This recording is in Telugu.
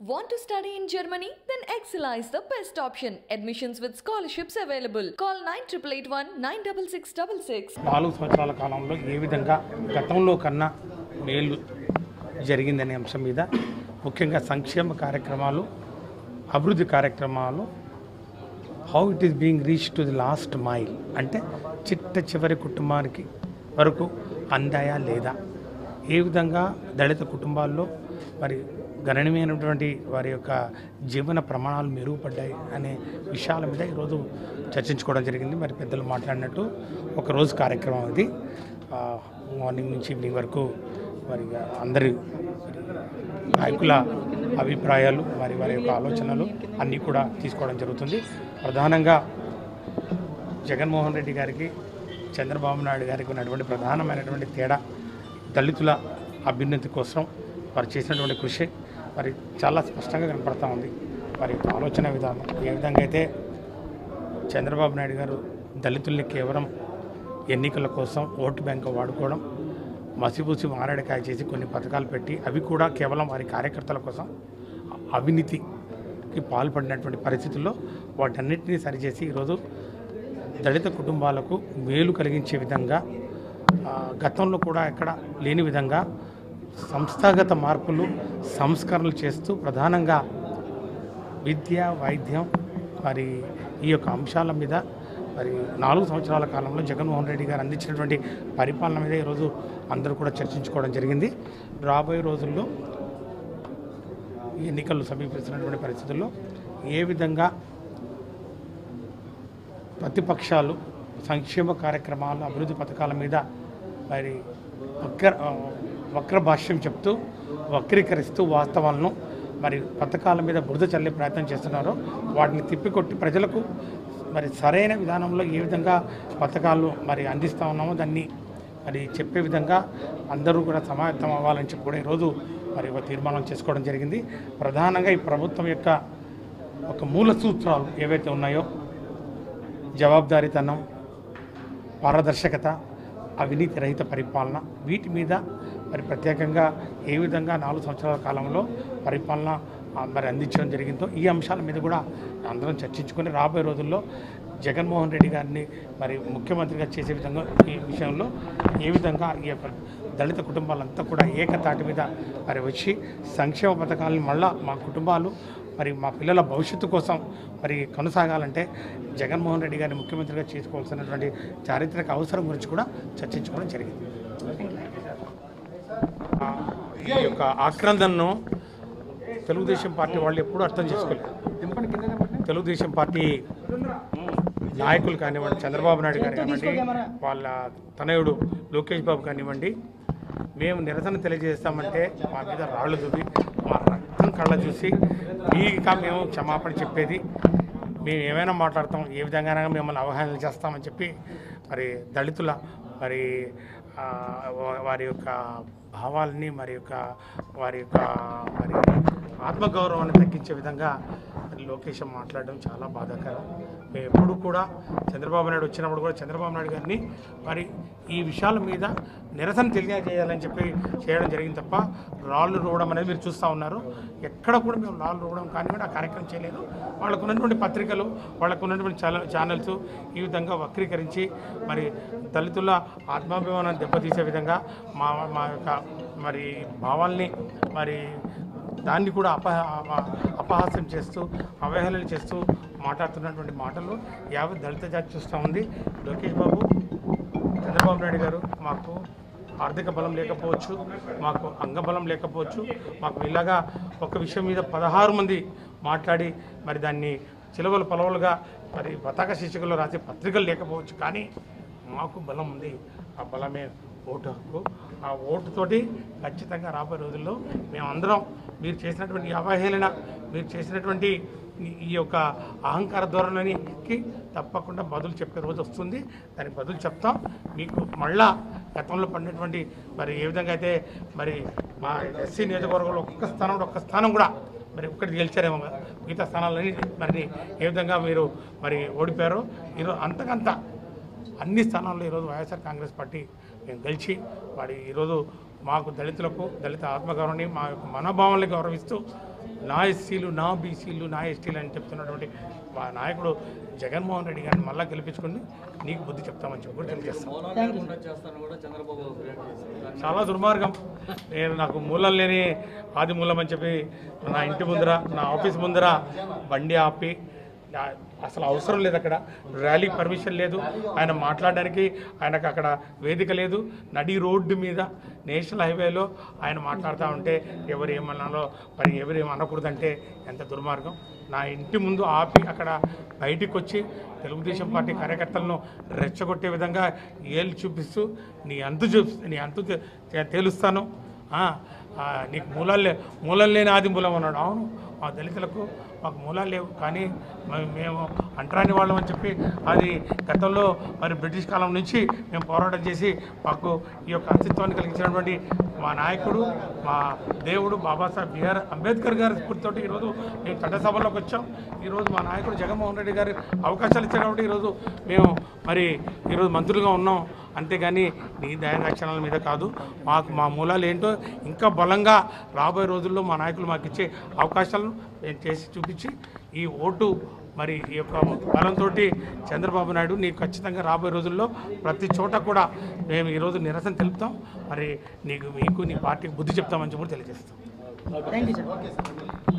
Want to study in Germany? Then Excella is the best option. Admissions with scholarships available. Call 9881 96666. నాలుగు సంవత్సరాల కాలంలో ఏ విధంగా గతంలో కన్నా మేలు జరిగిందనే అంశం మీద ముఖ్యంగా సంక్షేమ కార్యక్రమాలు అభివృద్ధి కార్యక్రమాలు how it is being reach to the last mile అంటే చిట్ట చివరి కుటుంబానికి వరకు అందాయా లేదా ఏ విధంగా దళిత కుటుంబాల్లో మరి గణనీయమైనటువంటి వారి యొక్క జీవన ప్రమాణాలు మెరుగుపడ్డాయి అనే విషయాల మీద ఈరోజు చర్చించుకోవడం జరిగింది మరి పెద్దలు మాట్లాడినట్టు ఒక రోజు కార్యక్రమం ఇది ఆ, మార్నింగ్ నుంచి ఈవినింగ్ వరకు మరి అందరి నాయకుల అభిప్రాయాలు మరి వారి యొక్క ఆలోచనలు అన్నీ కూడా తీసుకోవడం జరుగుతుంది ప్రధానంగా జగన్మోహన్ రెడ్డి గారికి చంద్రబాబు నాయుడు గారికి ఉన్నటువంటి ప్రధానమైనటువంటి తేడా దళితుల అభ్యున్నతి కోసం వారు చేసినటువంటి కృషి మరి చాలా స్పష్టంగా కనపడతా ఉంది వారి యొక్క ఆలోచన విధానం ఏ విధంగా అయితే చంద్రబాబు నాయుడు గారు దళితుల్ని కేవలం ఎన్నికల కోసం ఓటు బ్యాంకు వాడుకోవడం మసిపూసి మారేడుకాయ చేసి కొన్ని పథకాలు పెట్టి అవి కూడా కేవలం వారి కార్యకర్తల కోసం అవినీతికి పాల్పడినటువంటి పరిస్థితుల్లో వాటన్నిటినీ సరిచేసి ఈరోజు దళిత కుటుంబాలకు మేలు కలిగించే విధంగా ఆ, గతంలో కూడా ఎక్కడ లేని విధంగా సంస్థాగత మార్పులు సంస్కరణలు చేస్తూ ప్రధానంగా విద్య వైద్యం మరి ఈ యొక్క అంశాల మీద మరి నాలుగు సంవత్సరాల కాలంలో జగన్మోహన్ రెడ్డి గారు అందించినటువంటి పరిపాలన మీద ఈరోజు అందరూ కూడా చర్చించుకోవడం జరిగింది రాబోయే రోజుల్లో ఈ ఎన్నికలు సమీపిస్తున్నటువంటి పరిస్థితుల్లో ఏ విధంగా ప్రతిపక్షాలు సంక్షేమ కార్యక్రమాలు అభివృద్ధి పథకాల మీద మరి వక్ర వక్ర భాష్యం చెప్తూ వక్రీకరిస్తూ వాస్తవాలను మరి పథకాల మీద బురద చల్లే ప్రయత్నం చేస్తున్నారో వాటిని తిప్పికొట్టి ప్రజలకు మరి సరైన విధానంలో ఏ విధంగా పథకాలు మరి అందిస్తూ ఉన్నామో దాన్ని మరి చెప్పే విధంగా అందరూ కూడా సమాయత్తం అవ్వాలని చెప్పి కూడా ఈరోజు మరి ఒక తీర్మానం చేసుకోవడం జరిగింది ప్రధానంగా ఈ ప్రభుత్వం యొక్క ఒక మూల సూత్రాలు ఏవైతే ఉన్నాయో జవాబుదారీతనం పారదర్శకత అవినీతి రహిత పరిపాలన వీటి మీద మరి ప్రత్యేకంగా ఏ విధంగా నాలుగు సంవత్సరాల కాలంలో పరిపాలన ఆ, మరి అందించడం జరిగిందో ఈ అంశాల మీద కూడా అందరం చర్చించుకొని రాబోయే రోజుల్లో జగన్మోహన్ రెడ్డి గారిని మరి ముఖ్యమంత్రిగా చేసే విధంగా ఈ విషయంలో ఏ విధంగా ఈ యొక్క దళిత కుటుంబాలంతా కూడా ఏకతాటి మీద మరి వచ్చి సంక్షేమ పథకాలను మళ్ళా మా కుటుంబాలు మరి మా పిల్లల భవిష్యత్తు కోసం మరి కొనసాగాలంటే జగన్మోహన్ రెడ్డి గారిని ముఖ్యమంత్రిగా చేసుకోవాల్సినటువంటి చారిత్రక అవసరం గురించి కూడా చర్చించుకోవడం జరిగింది ఆ, ఈ యొక్క ఆక్రందనను తెలుగుదేశం పార్టీ వాళ్ళు ఎప్పుడూ అర్థం చేసుకోలేదు తెలుగుదేశం పార్టీ నాయకులు కానివ్వండి చంద్రబాబు నాయుడు గారు కానివ్వండి వాళ్ళ తనయుడు లోకేష్ బాబు కానివ్వండి మేము నిరసన తెలియజేస్తామంటే మా మీద రాళ్ళు దువ్వి మా రక్తం కళ్ళ చూసి మీక మేము క్షమాపణ చెప్పేది మేము ఏమైనా మాట్లాడతాం ఏ విధంగా మిమ్మల్ని అవహేళన చేస్తామని చెప్పి మరి దళితుల మరి ఆ, వా- వారి యొక్క భావాలని మరి యొక్క వారి యొక్క మరి ఆత్మగౌరవాన్ని తగ్గించే విధంగా మరి లోకేష్ మాట్లాడడం చాలా బాధాకరం మేము ఎప్పుడు కూడా చంద్రబాబు నాయుడు వచ్చినప్పుడు కూడా చంద్రబాబు నాయుడు గారిని మరి ఈ విషయాల మీద నిరసన తెలియజేయాలని చెప్పి చేయడం జరిగింది తప్ప రాళ్ళు రువ్వడం అనేది మీరు చూస్తూ ఉన్నారు ఎక్కడ కూడా మేము రాళ్ళు రువ్వడం కానివ్వండి ఆ కార్యక్రమం చేయలేదు వాళ్ళకు ఉన్నటువంటి పత్రికలు వాళ్ళకు ఉన్నటువంటి ఛానల్ ఛానల్స్ ఈ విధంగా వక్రీకరించి మరి దళితుల ఆత్మాభిమానాన్ని దెబ్బతీసే విధంగా మా మా యొక్క మరి భావాల్ని మరి దాన్ని కూడా అప అప- అపహాస్యం చేస్తూ అవహేళన చేస్తూ మాట్లాడుతున్నటువంటి మాటలు యావత్ దళిత జాతి చూస్తూ ఉంది లోకేష్ బాబు చంద్రబాబు నాయుడు గారు మాకు ఆర్థిక బలం లేకపోవచ్చు మాకు అంగబలం లేకపోవచ్చు మాకు ఇలాగా ఒక విషయం మీద పదహారు మంది మాట్లాడి మరి దాన్ని చిలవలు పొలవలుగా మరి పతాక శీర్షికలో రాసే పత్రికలు లేకపోవచ్చు కానీ మాకు బలం ఉంది ఆ బలమే ఓటు హక్కు ఆ ఓటుతోటి ఖచ్చితంగా రాబోయే రోజుల్లో మేమందరం మీరు చేసినటువంటి ఈ అవహేళన మీరు చేసినటువంటి ఈ- ఈ యొక్క అహంకార ధోరణికి తప్పకుండా బదులు చెప్పే రోజు వస్తుంది దానికి బదులు చెప్తాం మీకు మళ్ళా గతంలో పడినటువంటి మరి ఏ విధంగా అయితే మరి మా ఎస్సీ నియోజకవర్గంలో ఒక్క స్థానం ఒక్క స్థానం కూడా మరి ఒక్కటి గెలిచారేమో కదా. మిగతా స్థానాలని మరి ఏ విధంగా మీరు మరి ఓడిపోయారో ఈరోజు అంతకంత అన్ని స్థానాల్లో ఈరోజు వైఎస్ఆర్ కాంగ్రెస్ పార్టీ మేము గెలిచి వాడి ఈరోజు మాకు దళితులకు దళిత ఆత్మగౌరవాన్ని మా యొక్క మనోభావాన్ని గౌరవిస్తూ నా ఎస్సీలు నా బీసీలు నా ఎస్టీలు అని చెప్తున్నటువంటి మా నాయకుడు జగన్మోహన్ రెడ్డి గారిని మళ్ళీ గెలిపించుకుని నీకు బుద్ధి చెప్తామని చెప్పి కూడా తెలియజేస్తాం మౌనం లేకుండా చేస్తాను కూడా చంద్రబాబు ఫిర్యాదు చేశారు చాలా దుర్మార్గం నేను నాకు మూలం లేని ఆది మూలం అని చెప్పి నా ఇంటి ముందర నా ఆఫీస్ ముందర బండి ఆపి నా- అసలు అవసరం లేదు అక్కడ ర్యాలీ పర్మిషన్ లేదు ఆయన మాట్లాడడానికి ఆయనకు అక్కడ వేదిక లేదు నడి రోడ్డు మీద నేషనల్ హైవేలో ఆయన మాట్లాడుతూ ఉంటే ఎవరు ఏమన్నాలో మరి ఎవరు ఏమనకూడదంటే ఎంత దుర్మార్గం నా ఇంటి ముందు ఆపి అక్కడ బయటికి వచ్చి తెలుగుదేశం పార్టీ కార్యకర్తలను రెచ్చగొట్టే విధంగా ఏళ్ళు చూపిస్తూ నీ అంతు చూపి నీ అంతు తె- తె- తేలుస్తాను ఆ, ఆ, నీకు మూలాలు లే మూలాలు లేని ఆది మూలం అన్నాడు అవును మా దళితులకు మాకు మూలాలు లేవు కానీ మ- మేము అంటరాని వాళ్ళం అని చెప్పి అది గతంలో మరి బ్రిటిష్ కాలం నుంచి మేము పోరాటం చేసి మాకు ఈ యొక్క అస్తిత్వాన్ని కలిగించినటువంటి మా నాయకుడు మా దేవుడు బాబాసాహెబ్ బిఆర్ అంబేద్కర్ గారి స్ఫూర్తితోటి ఈరోజు మేము చట్టసభలోకి వచ్చాం ఈరోజు మా నాయకుడు జగన్మోహన్ రెడ్డి గారి అవకాశాలు ఇచ్చారు కాబట్టి ఈరోజు మేము మరి ఈరోజు మంత్రులుగా ఉన్నాం అంతేగాని నీ దయాదాక్షణాల మీద కాదు మాకు మా మూలాలు ఏంటో ఇంకా బలంగా రాబోయే రోజుల్లో మా నాయకులు మాకు ఇచ్చే అవకాశాలను మేము చేసి చూపించి ఈ ఓటు మరి ఈ యొక్క బలంతో చంద్రబాబు నాయుడు నీకు ఖచ్చితంగా రాబోయే రోజుల్లో ప్రతి చోట కూడా మేము ఈరోజు నిరసన తెలుపుతాం మరి నీకు మీకు నీ పార్టీకి బుద్ధి చెప్తామని చెప్పి తెలియజేస్తాం థ్యాంక్ యూ సార్